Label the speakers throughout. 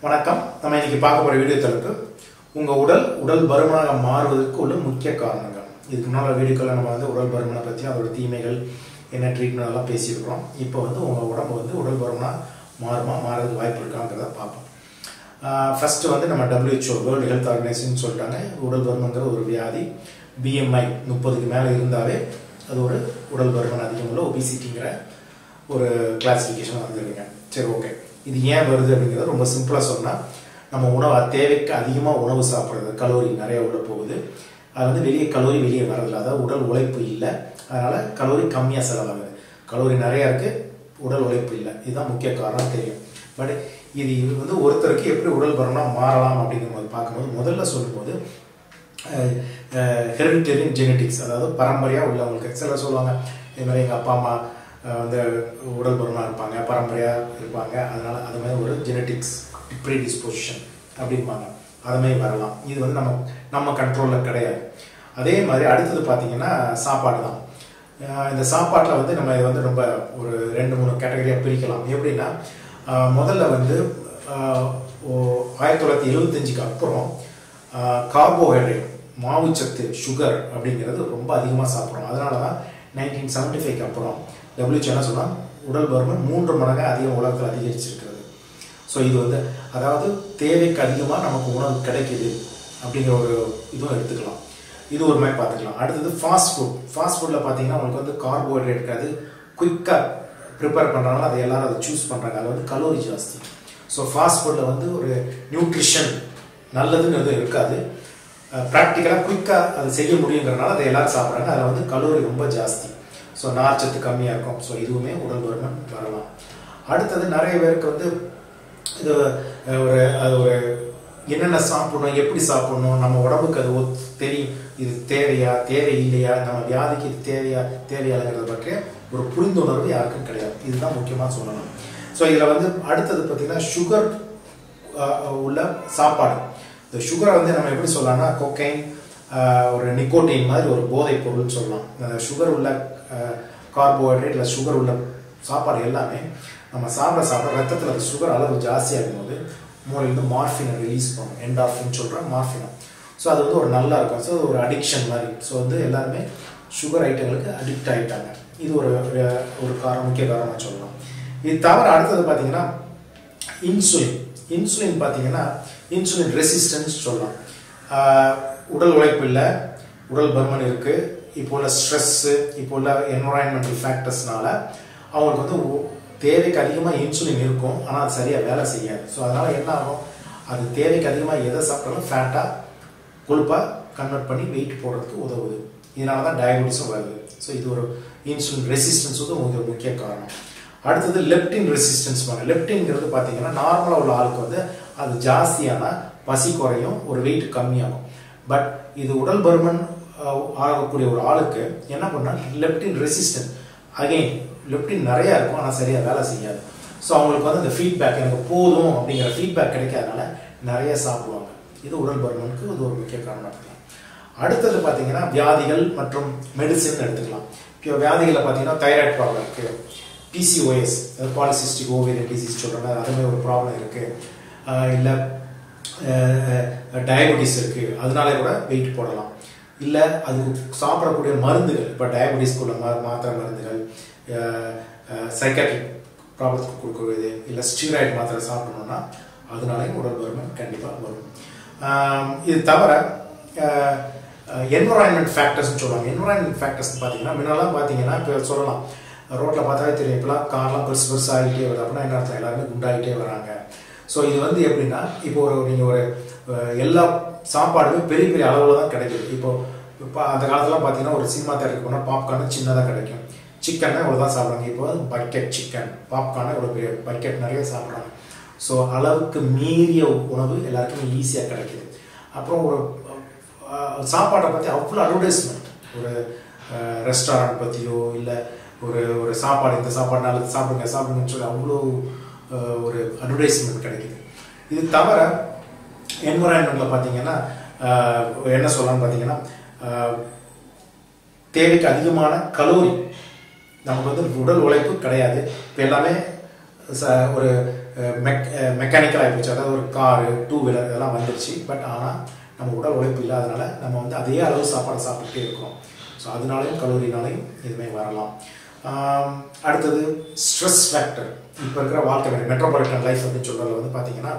Speaker 1: வணக்கம் நம்ம இன்னைக்கு பார்க்க போற வீடியோ தலைப்பு உங்க உடல் உடல் பருமனாக மாறுவதற்கு உள்ள முக்கிய காரணங்கள் இதுக்கு முன்னால் வீடியோக்களில் நம்ம வந்து உடல் பருமனை பற்றி அதோட தீமைகள் என்ன ட்ரீட்மெண்ட் எல்லாம் பேசியிருக்கிறோம் இப்போ வந்து உங்க உடம்பு வந்து உடல் பருமனாக மாறுமா மாறதுக்கு வாய்ப்பு இருக்காங்கிறத பார்ப்போம் ஃபர்ஸ்ட் வந்து நம்ம WHO வேர்ல்டு ஹெல்த் ஆர்கனைசேஷன் சொல்லிட்டாங்க உடல் பருமங்கிற ஒரு வியாதி பிஎம்ஐ முப்பதுக்கு மேலே இருந்தாவே அது ஒரு உடல் பருமன் அதிகம் உள்ள ஒபிசிட்டிங்கிற ஒரு கிளாசிஃபிகேஷன் வந்துருங்க சரி ஓகே இது ஏன் வருது அப்படிங்கிறத ரொம்ப சிம்பிளாக சொன்னால் நம்ம உணவு தேவைக்கு அதிகமாக உணவு சாப்பிட்றது கலோரி நிறைய உள்ள போகுது அது வந்து வெளியே கலோரி வெளியே வரதில்லை அதாவது உடல் உழைப்பு இல்லை அதனால கலோரி கம்மியாக செலவாகுது கலோரி நிறையா இருக்கு உடல் உழைப்பு இல்லை இதுதான் முக்கிய காரணம் தெரியும் பட் இது இது வந்து ஒருத்தருக்கு எப்படி உடல் பருமனாக மாறலாம் அப்படிங்கிற போது பார்க்கும்போது முதல்ல சொல்லும்போது ஹெரிடிட்டரி ஜெனட்டிக்ஸ் அதாவது பரம்பரையாக உள்ளவங்களுக்கு சிலர் சொல்லுவாங்க இது மாதிரி எங்கள் அப்பா அம்மா அஹ், வந்து உடல் பருமனாக இருப்பாங்க பரம்பரையாக இருப்பாங்க அதனால அது மாதிரி ஒரு ஜெனட்டிக்ஸ் ப்ரீடிஸ்பொசிஷன் அப்படிம்பாங்க அது மாதிரி வரலாம் இது வந்து நம்ம நம்ம கண்ட்ரோலில் கிடையாது அதே மாதிரி அடுத்தது பார்த்தீங்கன்னா சாப்பாடு தான் அஹ், இந்த சாப்பாட்டில் வந்து நம்ம இது வந்து ரொம்ப ஒரு ரெண்டு மூணு கேட்டகரியாக பிரிக்கலாம் எப்படின்னா அஹ், முதல்ல வந்து அஹ், ஓ- ஆயிரத்தி தொள்ளாயிரத்தி எழுபத்தஞ்சுக்கு அப்புறம் கார்போஹைட்ரேட் மாவுச்சத்து சுகர் அப்படிங்கிறது ரொம்ப அதிகமாக சாப்பிட்றோம் அதனால தான் நைன்டீன் செவன்டி ஃபைவ்க்கு அப்புறம் டபிள்யூஹெச் என்ன சொன்னால் உடல் பருமன் மூன்று மடங்கு அதிகம் உலகத்தில் அதிகரிச்சிருக்கிறது ஸோ இது வந்து அதாவது தேவைக்கு அதிகமாக நமக்கு உணவு கிடைக்குது அப்படிங்கிற ஒரு இதுவும் எடுத்துக்கலாம் இது ஒரு மாதிரி பார்த்துக்கலாம் அடுத்தது ஃபாஸ்ட் ஃபுட் ஃபாஸ்ட் ஃபுட்டில் பார்த்தீங்கன்னா உங்களுக்கு வந்து கார்போஹைட்ரேட் இருக்காது குயிக்காக ப்ரிப்பேர் பண்ணுறாங்களோ அதை எல்லாரும் அதை சூஸ் பண்ணுறாங்க அது வந்து கலோரி ஜாஸ்தி ஸோ ஃபாஸ்ட் ஃபுட்டில் வந்து ஒரு நியூட்ரிஷன் நல்லதுன்னு எதுவும் இருக்காது ப்ராக்டிக்கலாக குயிக்காக அதை செய்ய முடியுங்கிறனால அதை எல்லாரும் சாப்பிட்றாங்க அதில் வந்து கலோரி ரொம்ப ஜாஸ்தி ஸோ நார்ச்சத்து கம்மியாக இருக்கும் ஸோ இதுவுமே உடல் பருமன் வரலாம் அடுத்தது நிறைய பேருக்கு வந்து இது அஹ், ஒரு அது ஒரு என்னென்ன சாப்பிடணும் எப்படி சாப்பிடணும் நம்ம உடம்புக்கு அது ஒத்- தெரியும் இது தேவையா தேவை இல்லையா நம்ம வியாதிக்கு இது தேவையா தேவையாங்கிறத பற்றிய ஒரு புரிந்துணர்வு யாருக்கும் கிடையாது இதுதான் முக்கியமாக சொல்லணும் ஸோ இதில் வந்து அடுத்தது பார்த்தீங்கன்னா சுகர் உள்ள சாப்பாடு இந்த சுகரை வந்து நம்ம எப்படி சொல்லலாம்னா கொக்கைன் ஒரு நிக்கோட்டின் மாதிரி ஒரு போதைப் பொருள்னு சொல்லலாம் அந்த சுகர் உள்ள கார்போஹைட்ரேட் இல்லை சுகர் உள்ள சாப்பாடு எல்லாமே நம்ம சாப்பிட சாப்பிட ரத்தத்தில் அந்த சுகர் அளவு ஜாஸ்தியாகும் போது மூளையிலிருந்து மார்ஃபினை ரிலீஸ் பண்ணும் என்டார்ஃபின் சொல்கிறோம் மார்ஃபினை ஸோ அது வந்து ஒரு நல்லா இருக்கும் ஸோ ஒரு அடிக்ஷன் மாதிரி ஸோ வந்து எல்லாருமே சுகர் ஐட்டங்களுக்கு அடிக்ட் ஆகிட்டாங்க இது ஒரு அஹ், ஒரு காரணம் முக்கிய காரணமாக சொல்லலாம் இது தவிர அடுத்தது பார்த்தீங்கன்னா இன்சுலின் இன்சுலின் பார்த்தீங்கன்னா இன்சுலின் ரெசிஸ்டன்ஸ் சொல்லலாம் ஆஹ் உடல் உழைப்பு இல்லை உடல் பருமன் இருக்கு இப்போ உள்ள ஸ்ட்ரெஸ்ஸு இப்போ உள்ள என்வரான்மெண்டல் ஃபேக்டர்ஸ்னால அவங்களுக்கு வந்து ஒ- தேவைக்கு அதிகமாக இன்சுலின் இருக்கும் ஆனால் அது சரியாக வேலை செய்யாது ஸோ அதனால என்ன ஆகும் அது தேவைக்கு அதிகமாக எதை சாப்பிட்டாலும் ஃபேட்டாக கொழுப்பாக கன்வெர்ட் பண்ணி வெயிட் போடுறதுக்கு உதவுது இதனால தான் டயபெட்டிஸும் வருது ஸோ இது ஒரு இன்சுலின் ரெசிஸ்டன்ஸ் வந்து ஒரு முக்கிய காரணம் அடுத்தது லெப்டின் ரெசிஸ்டன்ஸ் பண்ண லெப்டின்ங்கிறது பார்த்தீங்கன்னா நார்மலாக உள்ள ஆளுக்கு வந்து அது ஜாஸ்தியான பசி குறையும் ஒரு வெயிட் கம்மியாகும் பட் இது உடல் பருமன் அஹ், ஆகக்கூடிய ஒரு ஆளுக்கு என்ன பண்ணா லெப்டின் ரெசிஸ்டன்ட் அகைன் லெப்டின் நிறையா இருக்கும் ஆனால் சரியாக வேலை செய்யாது ஸோ அவங்களுக்கு வந்து அந்த ஃபீட்பேக் எனக்கு போதும் அப்படிங்கிற ஃபீட்பேக் கிடைக்காதனால நிறைய சாப்பிடுவாங்க இது உடல் பருமனுக்கு இது ஒரு முக்கிய காரணம் இருக்கலாம் அடுத்தது பார்த்தீங்கன்னா வியாதிகள் மற்றும் மெடிசின் எடுத்துக்கலாம் இப்போ வியாதிகளில் பார்த்தீங்கன்னா தைராய்டு ப்ராப்ளம் இருக்கு பிசிஓஎஸ் பாலிசிஸ்டிக் ஓவேரியன் டிசீஸ் சொல்கிறாங்க அதுமாதிரி ஒரு ப்ராப்ளம் இருக்கு இல்லை டயபெட்டிஸ் இருக்கு அதனால கூட வெயிட் போடலாம் இல்லை அதுக்கு சாப்பிடக்கூடிய மருந்துகள் இப்போ டயபெட்டிஸ்க்குள்ள மா மாத்திரை மருந்துகள் சைக்காட்ரிக் ப்ராப்ளத்துக்கு கொடுக்குறது இல்லை ஸ்டீராய்டு மாத்திரை சாப்பிடணும்னா அதனாலையும் உடல் பருமன் கண்டிப்பாக வரும் ஆஹ் இது தவிர என்வரான்மெண்ட் ஃபேக்டர்ஸ்னு சொல்லுவாங்க என்வரான்மெண்ட் ஃபேக்டர்ஸ் பார்த்தீங்கன்னா முன்னெல்லாம் பார்த்தீங்கன்னா இப்போ சொல்லலாம் ரோட்டில் பார்த்தாலே தெரியும் இப்போலாம் கார்லாம் பெருசு பெருசு ஆகிட்டே வருது அப்படின்னா என்ன அர்த்தம் எல்லாருமே குண்டாகிட்டே வராங்க ஸோ இது வந்து எப்படின்னா இப்போ ஒரு நீங்கள் ஒரு அஹ், எல்லா சாப்பாடுமே பெரிய பெரிய அளவில் தான் கிடைக்குது இப்போ இப்போ அந்த காலத்துலாம் பார்த்தீங்கன்னா ஒரு சினிமா தேட்டருக்கு போனால் பாப்கார்ன் சின்னதாக கிடைக்கும் சிக்கன்னா இவ்வளோ தான் சாப்பிட்றாங்க இப்போ பக்கெட் சிக்கன் பாப்கார்ன் இவ்வளோ பெரிய பக்கெட் நிறைய சாப்பிட்றாங்க ஸோ அளவுக்கு மீறிய உணவு எல்லாருக்குமே ஈஸியாக கிடைக்குது அப்புறம் ஒரு அஹ், சாப்பாட்டை பற்றி அவ்வளோ அட்வர்டைஸ்மெண்ட் ஒரு ரெஸ்டாரண்ட் பற்றியோ இல்லை ஒரு ஒரு சாப்பாடு இந்த சாப்பாடு நல்லது சாப்பிடுங்க சாப்பிடுங்கன்னு சொல்லி அவ்வளோ அஹ், ஒரு அட்வர்டைஸ்மெண்ட் கிடைக்குது இது தவிர என்வரான்மெண்ட்டில் பார்த்தீங்கன்னா அஹ், என்ன சொல்லலாம்னு பார்த்தீங்கன்னா அஹ், தேவைக்கு அதிகமான கலோரி நமக்கு வந்து உடல் உழைப்பு கிடையாது இப்போ எல்லாமே ச- ஒரு மெக் மெக்கானிக்கல் ஆகிப்போச்சு அதாவது ஒரு காரு டூ வீலர் இதெல்லாம் வந்துருச்சு பட் ஆனால் நம்ம உடல் உழைப்பு இல்லாதனால நம்ம வந்து அதே அளவு சாப்பாடு சாப்பிட்டுட்டே இருக்கோம் ஸோ அதனாலையும் கலோரினாலையும் இதுமே வரலாம் ஆம், அடுத்தது ஸ்ட்ரெஸ் ஃபேக்டர் இப்போ இருக்கிற வாழ்க்கை முறை மெட்ரோபாலிட்டன் லைஃப் அப்படின்னு சொல்கிறதுல வந்து பார்த்தீங்கன்னா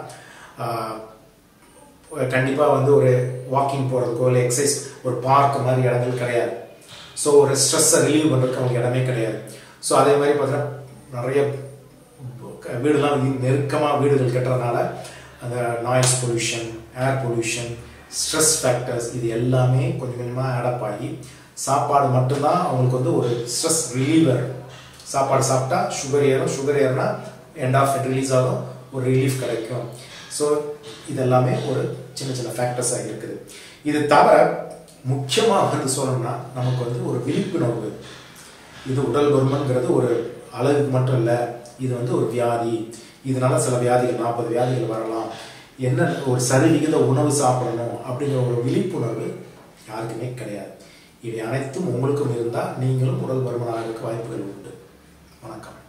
Speaker 1: கண்டிப்பாக வந்து ஒரு வாக்கிங் போகிறதுக்கோ இல்லை எக்ஸசைஸ் ஒரு பார்க் மாதிரி இடங்கள் கிடையாது ஸோ ஒரு ஸ்ட்ரெஸ்ஸை ரிலீவ் பண்ணுறதுக்கு அவங்க இடமே கிடையாது ஸோ அதே மாதிரி பார்த்தீங்கன்னா நிறைய க- வீடுலாம் நெருக்கமாக வீடுகள் கட்டுறதுனால அந்த noise pollution air pollution stress factors இது எல்லாமே கொஞ்சம் கொஞ்சமாக ஆடப் ஆகி சாப்பாடு மட்டும்தான் அவங்களுக்கு வந்து ஒரு ஸ்ட்ரெஸ் ரிலீவர் சாப்பாடு சாப்பிட்டா சுகர் ஏறும் சுகர் ஏறுனா எண்ட் ஆஃப் ரிலீஸ் ஆகும் ஒரு ரிலீஃப் கிடைக்கும் ஸோ இதெல்லாமே ஒரு சின்ன சின்ன ஃபேக்டர்ஸாக இருக்குது இது தவிர முக்கியமாக வந்து சொல்லணும்னா நமக்கு வந்து ஒரு விழிப்புணர்வு இது உடல் பருமன்கிறது ஒரு அழகுக்கு மட்டும் இல்லை இது வந்து ஒரு வியாதி இதனால சில வியாதிகள் நாற்பது வியாதிகள் வரலாம் என்ன ஒரு சரிவிகித உணவு சாப்பிடணும் அப்படிங்கிற ஒரு விழிப்புணர்வு யாருக்குமே கிடையாது இவை அனைத்தும் உங்களுக்கும் இருந்தால் நீங்களும் உடல் பருமன் ஆகிறதுக்கு வாய்ப்புகள் உண்டு வணக்கம்